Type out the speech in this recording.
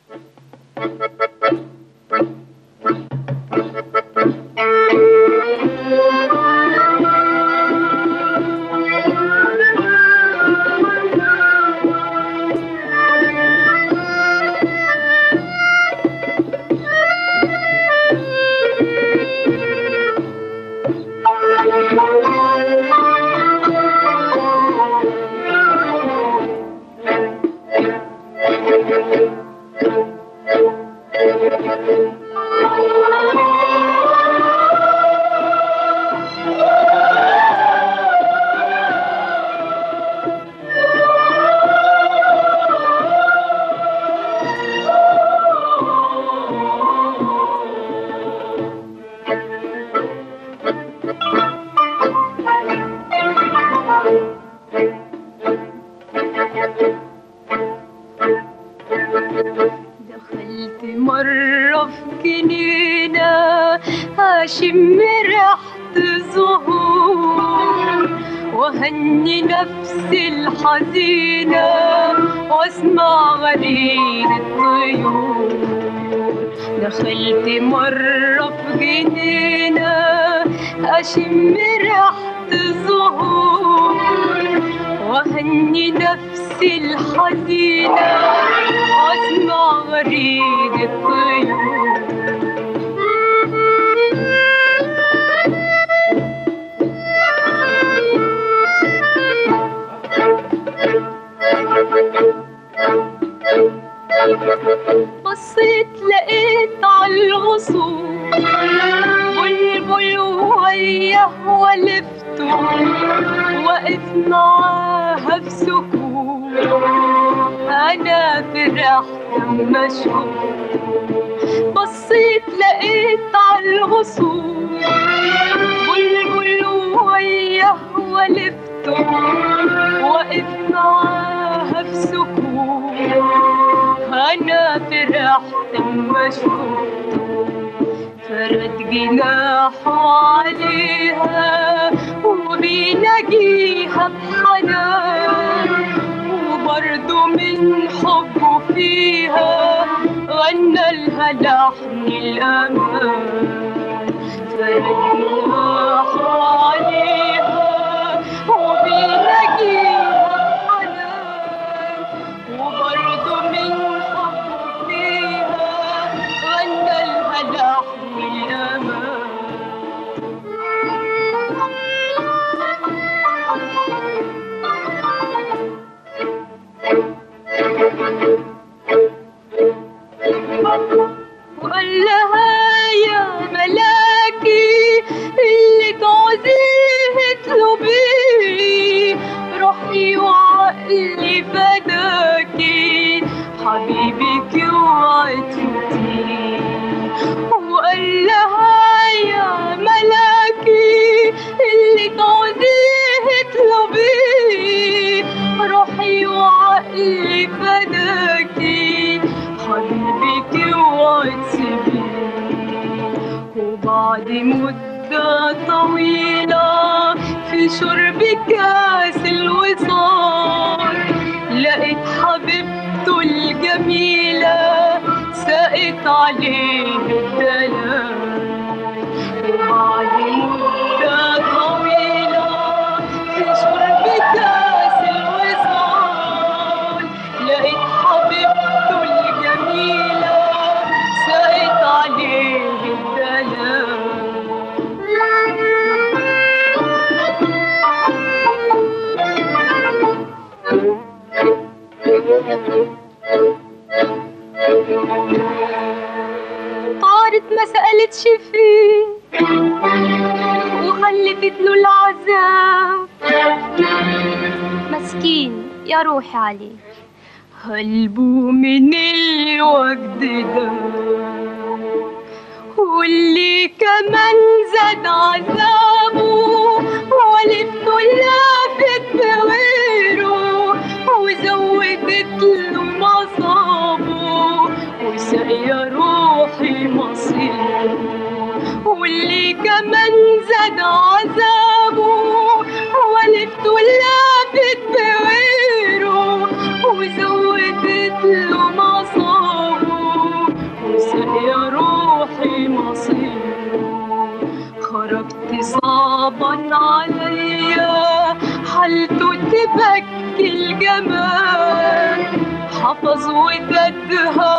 دخلت مرة في جنينة أشم ريحة زهور وهني نفسي الحزينة واسمع غريب الطيور دخلت مرة في جنينة أشم ريحة زهور وهني نفسي الحزينة واسمع غريب الطيور بصيت لقيت عالغصون بلبل وياه ولفته وقف معاها في سكون انا فرحت اما اشوف بصيت لقيت عالغصون بلبل وياه ولفته وقف معاها في سكون انا فرحت اما شفته فرد جناحه عليها وبيناجيها بحنان وبرضه من حبه فيها غنى لها لحن الامان فرد جناحه عليها وبيناجيها بحنان وبرضه من حبه فيها غنى لها لحن الأمان وقال لها يا ملاكي اللي تعوزيه اطلبيه روحي وعقلي فداكي حبيبك اوعي تفوتيه وقال لها يا ملاكي اللي تعوزيه اطلبيه روحي وعقلي فداكي حبيبك اوعي تسيبيه وبعد مدة طويلة في شرب كاس الوصال لقيت حبيبته الجميلة سقت عليه الدلال وبعد مدة طويلة في شرب كاس الوصال لقيت حبيبته الجميلة سقت عليه الدلال طارت ما سألتش فيه وخلفت له العذاب مسكين يا روحي عليه قلبه من الوجد ده واللي كمان زاد عذابه ولفته لافت بغيره وزودت له مصابه وسقيا روحي مصيره واللي كمان زاد عذابه ولفته لافت بغيره وزودت له مصابه صبن عليا حالته تبكي الجمال حفظ ودادها